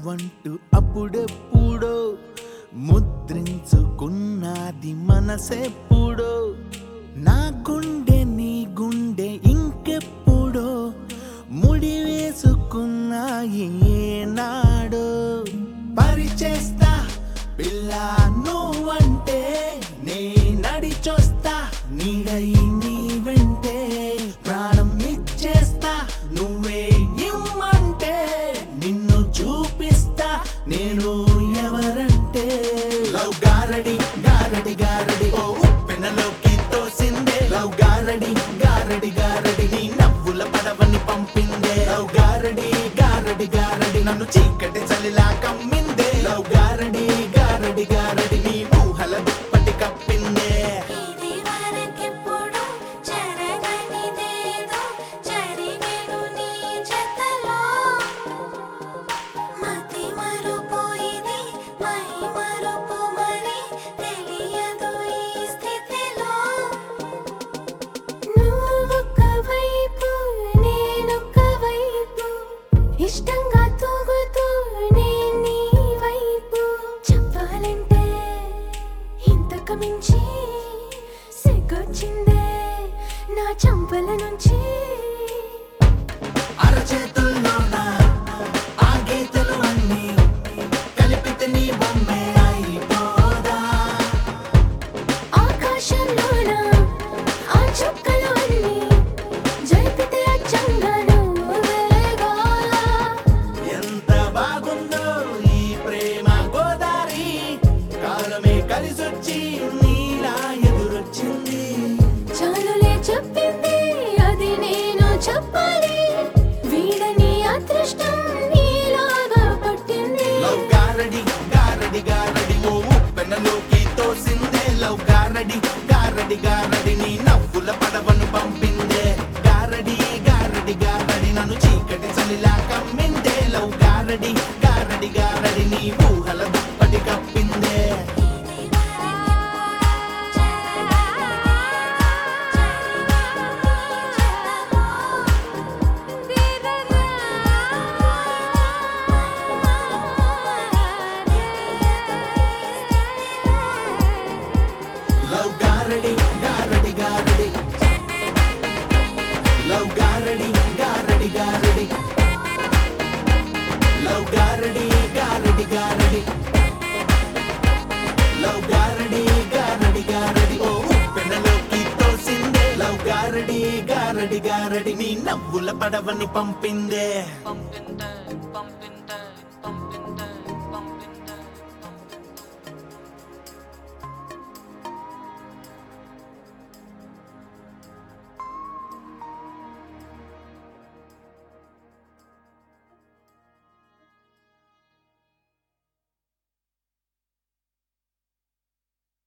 నువ్వంటూ అప్పుడెప్పుడో ముద్రించుకున్నది మనసెప్పుడో నా గుండె నీ గుండె ఇంకెప్పుడో ముడి వేసుకున్నాయి ఏనాడో పరిచేస్తా పిల్ల నువ్వంటే నే నడిచొస్తా నీడై నీ వెంటే ప్రాణం ఇచ్చేస్తా నువ్వే ఇమ్మంటే నిన్ను చూపిస్తా నేను ఎవరంటే లవ్ గారడి గారడి గారడి ఓ ఉప్పెనలోకి తోసిందే లవ్ గారడి గారడి గారడి నీ నవ్వుల పడవని పంపిందే లవ్ గారడి గారడి గారడి నన్ను చీకటి చలిలా కమ్మిందే లవ్ గారడి గారడి గారడి నీ ఊహల దుప్పటి కప్పిందే ఇది వరకెప్పుడు జరగనిదేదో జరిగేను నీ జతలో మతి మరుపు ఇది మై మరుపు మరి తెలియదు ఈ స్థితిలో నువ్వొక్క వైపు నేనొక్క వైపు ఇష్టంగా తూగుతూ నేను నీ వైపు చెప్పాలంటే ఇంతకు మించి సిగ్గొచ్చిందే నా చంపల నుంచి అరచేతుల్లోన ఆ గీతలు అన్నీ కలిపితే నీ బొమ్మే అయిపోదా ఆకాశంలోన ఆ చుక్కలు అన్నీ జరిపితే అచ్చంగా నువ్వేగా ఎంత బాగుందో ఈ ప్రేమ గోదారి కాలమే కలిసొచ్చి నీలా ఎదురొచ్చింది చాలులే చెప్పింది అది నేను చెప్పాలి వీడని అదృష్టం నీలాగా పట్టింది లవ్ గారడి గారడి గారడి ఓ ఉప్పెనలోకి తోసిందే లవ్ గారడి గారడి గారడి నీ నవ్వుల పడవను పంపిందే గారడి గారడి గారడి నన్ను చీకటి చలిలా కమ్మిందే లవ్ గారడి గారడి గారడి నీ ఊహల దుప్పటి కప్పిందే లవ్ గారడి గారడి గారడి లవ్ గారడి గారడి గారడి లవ్ గారడి గారడి గారడి లవ్ గారడి గారడి గారడి ఓ ఉప్పెనలోకి తోసిందే లవ్ గారడి గారడి గారడి నీ నవ్వుల పడవని పంపిందే పంపిందే పంపిందే